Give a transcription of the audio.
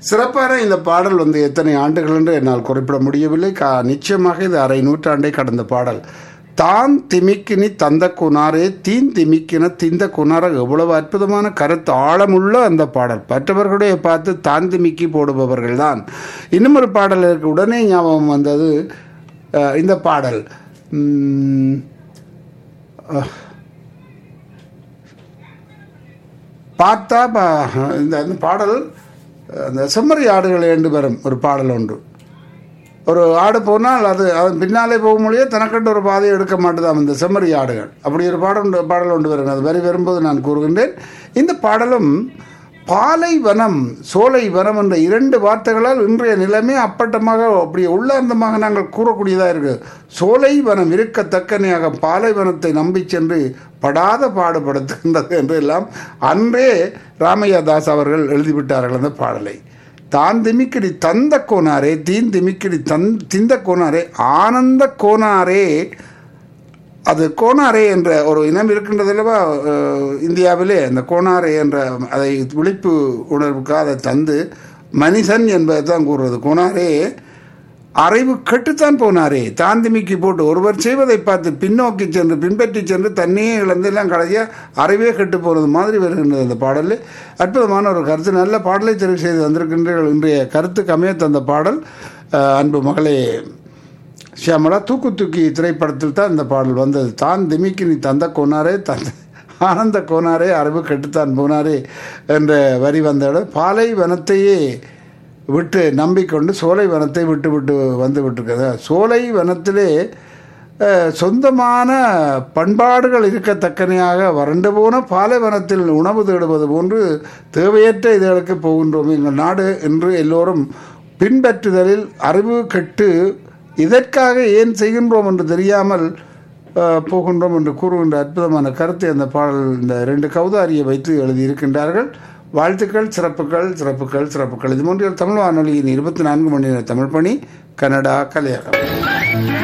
சிறப்பான இந்த பாடல் வந்து எத்தனை ஆண்டுகள் என்று என்னால் குறிப்பிட முடியவில்லை கா நிச்சயமாக இது அரை நூற்றாண்டை கடந்த பாடல் தான் திமிக்கினி தந்த குனாரே தீன் திமிக்கின திந்த குனார எவ்வளவு அற்புதமான கருத்து ஆழமுள்ள அந்த பாடல் மற்றவர்களுடைய பார்த்து தான் திமிக்கி போடுபவர்கள் தான் இன்னும் ஒரு பாடல் இருக்கு உடனே ஞாபகம் வந்தது அஹ், இந்த பாடல் உம், அஹ், பார்த்தா பா- இந்த இந்த பாடல் அந்த செம்மறி ஆடுகள் என்று வரும் ஒரு பாடல் ஒன்று ஒரு ஆடு போனால் அது அதன் பின்னாலே போக முடியாது தனக்கண்டு ஒரு பாதையை எடுக்க மாட்டுதாம் இந்த செம்மறி ஆடுகள் அப்படி ஒரு பாடல் ஒன்று- பாடல் ஒன்று வரும் அது வரி வரும்போது நான் கூறுகின்றேன் இந்த பாடலும் பாலை வனம் சோலை வனம் என்ற இரண்டு வார்த்தைகளால் இன்றைய நிலைமை அப்பட்டமாக அப்படி உள்ளார்ந்தமாக நாங்கள் கூறக்கூடியதாக இருக்குது சோலை வனம் இருக்கத்தக்கனையாக பாலைவனத்தை நம்பி சென்று படாத பாடுபடுத்துகின்றது என்று எல்லாம் அன்றே ராமையா தாஸ் அவர்கள் எழுதிவிட்டார்கள் அந்த பாடலை தான் திமிக்கிடி தந்த கோனாரே தீன் திமிக்கிடி தன் திந்த கோனாரே ஆனந்த கோனாரே அது கோனாரே என்ற ஒரு இனம் இருக்கின்றது அல்லவா அஹ், இந்தியாவிலே அந்த கோனாரே என்ற அதை விழிப்பு உணர்வுக்காக அதை தந்து மனிதன் என்பதை தான் கூறுறது கோனாரே அறிவு கெட்டுத்தான் போனாரே தாந்திமிக்கு போட்டு ஒருவர் செய்வதை பார்த்து பின்னோக்கி சென்று பின்பற்றி சென்று தன்னையே இழந்தெல்லாம் கடைசியா அறிவே கெட்டு போகிறது மாதிரி வருகின்றது அந்த பாடலில் அற்புதமான ஒரு கருத்து நல்ல பாடலை தெரிவு செய்து வந்திருக்கின்றீர்கள் இன்றைய கருத்துக்கு அமைய தந்த பாடல் அஹ், அன்பு மகளே ஷியாமலா தூக்கு தூக்கி திரைப்படத்தில் தான் இந்த பாடல் வந்தது தான் திமிக்கி நீ தந்த கோனாரே தந்த ஆனந்த கோனாரே அறிவு கெட்டுத்தான் போனாரே என்ற வரி வந்த இடம் பாலை வனத்தையே விட்டு நம்பிக்கொண்டு சோலை வனத்தை விட்டு விட்டு வந்து விட்டுருக்கிறது சோலை வனத்திலே அஹ், சொந்தமான பண்பாடுகள் இருக்கத்தக்கனையாக வறண்டு போன பாலைவனத்தில் உணவு தேடுவது போன்று தேவையற்ற இதுகளுக்கு போகின்றோம் எங்கள் நாடு என்று எல்லோரும் பின்பற்றுதலில் அறிவு கெட்டு இதற்காக ஏன் செய்கின்றோம் என்று தெரியாமல் அஹ், போகின்றோம் என்று கூறுகின்ற அற்புதமான கருத்தை அந்த பாடல் இந்த ரெண்டு கௌதாரியை வைத்து எழுதியிருக்கின்றார்கள் வாழ்த்துக்கள் சிறப்புகள் சிறப்புகள் சிறப்புகள் இது மூன்றில் தமிழ் வானொலியின் இருபத்தி நான்கு மணி நேர தமிழ் பணி கனடா கலையகம்